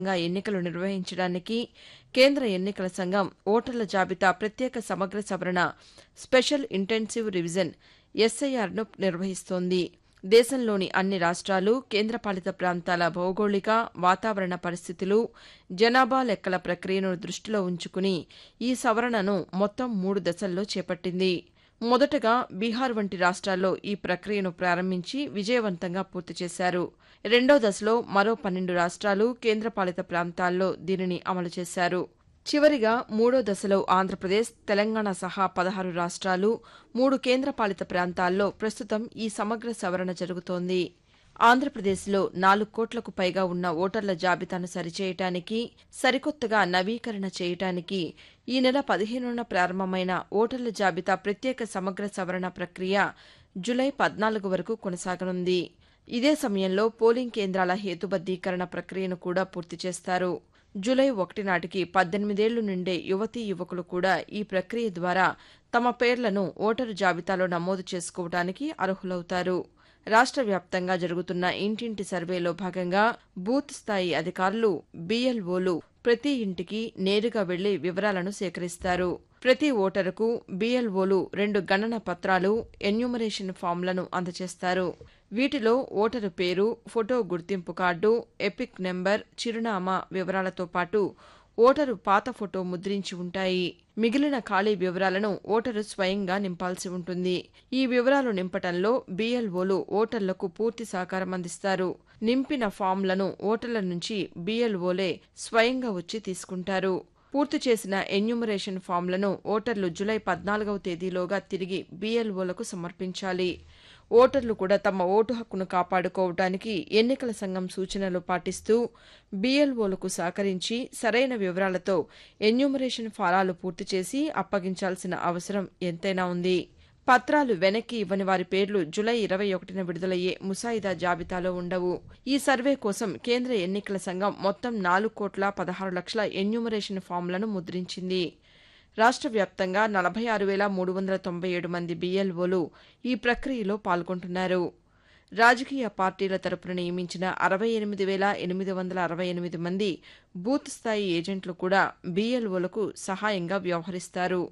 గా ఎన్నికలు నిర్వహించడానికి కేంద్ర ఎన్నికల సంఘం ఓటర్ల జాబితా ప్రత్యేక సమగ్ర సవరణ స్పెషల్ ఇంటెన్సివ్ రివిజన్ ఎస్ఐఆర్ను నిర్వహిస్తోంది దేశంలోని అన్ని రాష్ట్రాలు కేంద్రపాలిత ప్రాంతాల భౌగోళిక వాతావరణ పరిస్థితులు జనాభా లెక్కల ప్రక్రియను దృష్టిలో ఉంచుకుని ఈ సవరణను మొత్తం మూడు దశల్లో చేపట్టింది మొదటగా బీహార్ వంటి రాష్ట్రాల్లో ఈ ప్రక్రియను ప్రారంభించి విజయవంతంగా పూర్తి చేశారు రెండో దశలో మరో పన్నెండు రాష్ట్రాలు కేంద్రపాలిత ప్రాంతాల్లో దీనిని అమలు చేశారు చివరిగా మూడో దశలో ఆంధ్రప్రదేశ్ తెలంగాణ సహా పదహారు రాష్ట్రాలు మూడు కేంద్రపాలిత ప్రాంతాల్లో ప్రస్తుతం ఈ సమగ్ర సవరణ జరుగుతోంది ఆంధ్రప్రదేశ్లో నాలుగు కోట్లకు పైగా ఉన్న ఓటర్ల జాబితాను సరిచేయటానికి సరికొత్తగా నవీకరణ చేయటానికి ఈ నెల పదిహేనున ప్రారంభమైన ఓటర్ల జాబితా ప్రత్యేక సమగ్ర సవరణ ప్రక్రియ జులై పద్నాలుగు వరకు కొనసాగనుంది ఇదే సమయంలో పోలింగ్ కేంద్రాల హేతుబద్దీకరణ ప్రక్రియను కూడా పూర్తి చేస్తారు జులై ఒకటి నాటికి పద్దెనిమిదేళ్లు నిండే యువతీ యువకులు కూడా ఈ ప్రక్రియ ద్వారా తమ పేర్లను ఓటరు జాబితాలో నమోదు చేసుకోవడానికి అర్హులవుతారు రాష్ట్ర వ్యాప్తంగా జరుగుతున్న ఇంటింటి సర్వేలో భాగంగా బూత్ స్థాయి అధికారులు బీఎల్ఓలు ప్రతి ఇంటికి నేరుగా వెళ్లి వివరాలను సేకరిస్తారు ప్రతి ఓటరుకు బీఎల్ఓలు రెండు గణన పత్రాలు ఎన్యూమరేషన్ ఫామ్లను అందజేస్తారు వీటిలో ఓటరు పేరు ఫోటో గుర్తింపు కార్డు ఎపిక్ నెంబర్ చిరునామా వివరాలతో పాటు ఓటరు పాత ఫోటో ముద్రించి ఉంటాయి మిగిలిన ఖాళీ వివరాలను ఓటరు స్వయంగా నింపాల్సి ఉంటుంది ఈ వివరాలు నింపటంలో బీఎల్ఓలు ఓటర్లకు పూర్తి సహకారం అందిస్తారు నింపిన ఫామ్లను ఓటర్ల నుంచి బీఎల్ఓలే స్వయంగా వచ్చి తీసుకుంటారు పూర్తి చేసిన ఎన్యూమరేషన్ ఫామ్లను ఓటర్లు జులై పద్నాలుగవ తేదీలోగా తిరిగి బీఎల్ఓలకు సమర్పించాలి ఓటర్లు కూడా తమ ఓటు హక్కును కాపాడుకోవడానికి ఎన్నికల సంఘం సూచనలు పాటిస్తూ బీఎల్ఓలకు సహకరించి సరైన వివరాలతో ఎన్యూమరేషన్ ఫారాలు పూర్తి చేసి అప్పగించాల్సిన అవసరం ఎంతైనా ఉంది పత్రాలు వెనక్కి ఇవ్వని వారి పేర్లు జులై ఇరవై ఒకటిన విడుదలయ్యే ముసాయిదా జాబితాలో ఉండవు ఈ సర్వే కోసం కేంద్ర ఎన్నికల సంఘం మొత్తం నాలుగు కోట్ల పదహారు లక్షల ఎన్యూమరేషన్ ఫామ్లను ముద్రించింది రాష్ట్ర వ్యాప్తంగా నలభై ఆరు వేల మూడు వందల తొంభై ఏడు మంది బీఎల్ఓలు ఈ ప్రక్రియలో పాల్గొంటున్నారు రాజకీయ పార్టీల తరపున నియమించిన అరవై ఎనిమిది వేల ఎనిమిది వందల అరవై ఎనిమిది మంది బూత్ స్థాయి ఏజెంట్లు కూడా బీఎల్ఓలకు సహాయంగా వ్యవహరిస్తారు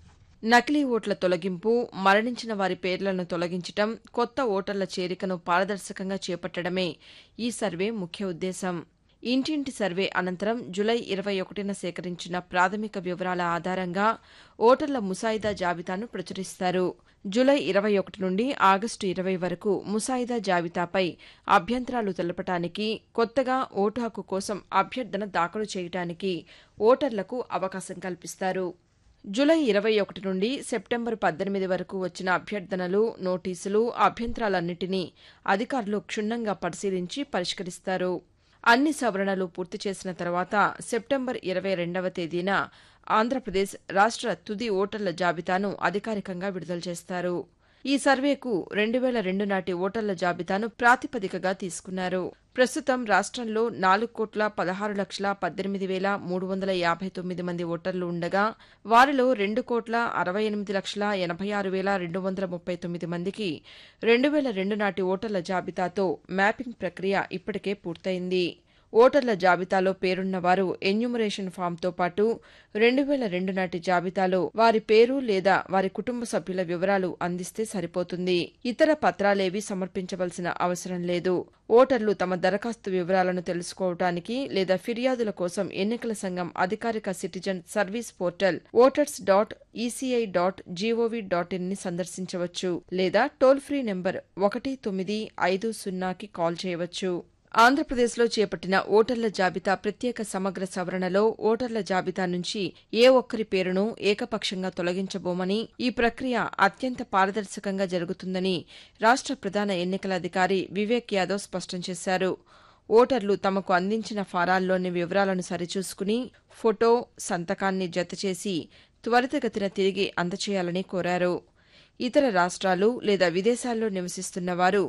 నకిలీ ఓట్ల తొలగింపు మరణించిన వారి పేర్లను తొలగించటం కొత్త ఓటర్ల చేరికను పారదర్శకంగా చేపట్టడమే ఈ సర్వే ముఖ్య ఉద్దేశం ఇంటింటి సర్వే అనంతరం జులై ఇరవై ఒకటిన సేకరించిన ప్రాథమిక వివరాల ఆధారంగా ఓటర్ల ముసాయిదా జాబితాను ప్రచురిస్తారు జులై ఇరవై ఒకటి నుండి ఆగస్టు ఇరవై వరకు ముసాయిదా జాబితాపై అభ్యంతరాలు తెలపటానికి కొత్తగా ఓటు హక్కు కోసం అభ్యర్థన దాఖలు చేయటానికి ఓటర్లకు అవకాశం కల్పిస్తారు జులై ఇరవై ఒకటి నుండి సెప్టెంబర్ పద్దెనిమిది వరకు వచ్చిన అభ్యర్థనలు నోటీసులు అభ్యంతరాలన్నింటినీ అధికారులు క్షుణ్ణంగా పరిశీలించి పరిష్కరిస్తారు అన్ని సవరణలు పూర్తి చేసిన తర్వాత సెప్టెంబర్ ఇరవై రెండవ తేదీన ఆంధ్రప్రదేశ్ రాష్ట్ర తుది ఓటర్ల జాబితాను అధికారికంగా విడుదల చేస్తారు ఈ సర్వేకు రెండు వేల రెండు నాటి ఓటర్ల జాబితాను ప్రాతిపదికగా తీసుకున్నారు ప్రస్తుతం రాష్ట్రంలో నాలుగు కోట్ల పదహారు లక్షల పద్దెనిమిది వేల మూడు వందల యాభై తొమ్మిది మంది ఓటర్లు ఉండగా వారిలో రెండు కోట్ల అరవై ఎనిమిది లక్షల ఎనభై ఆరు వేల రెండు వందల ముప్పై తొమ్మిది మందికి రెండు వేల రెండు నాటి ఓటర్ల జాబితాతో మ్యాపింగ్ ప్రక్రియ ఇప్పటికే పూర్తయింది ఓటర్ల జాబితాలో పేరున్న వారు ఎన్యూమరేషన్ ఫామ్తో పాటు రెండు వేల రెండు నాటి జాబితాలో వారి పేరు లేదా వారి కుటుంబ సభ్యుల వివరాలు అందిస్తే సరిపోతుంది ఇతర పత్రాలేవీ సమర్పించవలసిన అవసరం లేదు ఓటర్లు తమ దరఖాస్తు వివరాలను తెలుసుకోవడానికి లేదా ఫిర్యాదుల కోసం ఎన్నికల సంఘం అధికారిక citizen service portal voters dot ECI dot GOV dot in ని సందర్శించవచ్చు లేదా టోల్ ఫ్రీ నెంబర్ ఒకటి తొమ్మిది ఐదు సున్నాకి కాల్ చేయవచ్చు ఆంధ్రప్రదేశ్లో చేపట్టిన ఓటర్ల జాబితా ప్రత్యేక సమగ్ర సవరణలో ఓటర్ల జాబితా నుంచి ఏ ఒక్కరి పేరును ఏకపక్షంగా తొలగించబోమని ఈ ప్రక్రియ అత్యంత పారదర్శకంగా జరుగుతుందని రాష్ట్ర ప్రధాన ఎన్నికల అధికారి వివేక్ యాదవ్ స్పష్టం చేశారు ఓటర్లు తమకు అందించిన ఫారాల్లోని వివరాలను సరిచూసుకుని ఫోటో సంతకాన్ని జతచేసి త్వరితగతిన తిరిగి అందచేయాలని కోరారు ఇతర రాష్ట్రాలు లేదా విదేశాల్లో నివసిస్తున్న వారు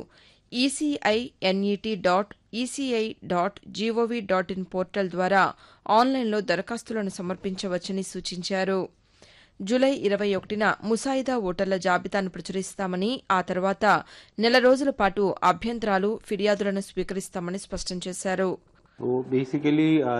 ECI NET dot ECI dot GOV dot in portal ద్వారా ఆన్లైన్లో దరఖాస్తులను సమర్పించవచ్చని సూచించారు జులై ఇరవై ఒకటిన ముసాయిదా ఓటర్ల జాబితాను ప్రచురిస్తామని ఆ తర్వాత నెల రోజుల పాటు అభ్యంతరాలు ఫిర్యాదులను స్వీకరిస్తామని స్పష్టం చేశారు वो बेसिकली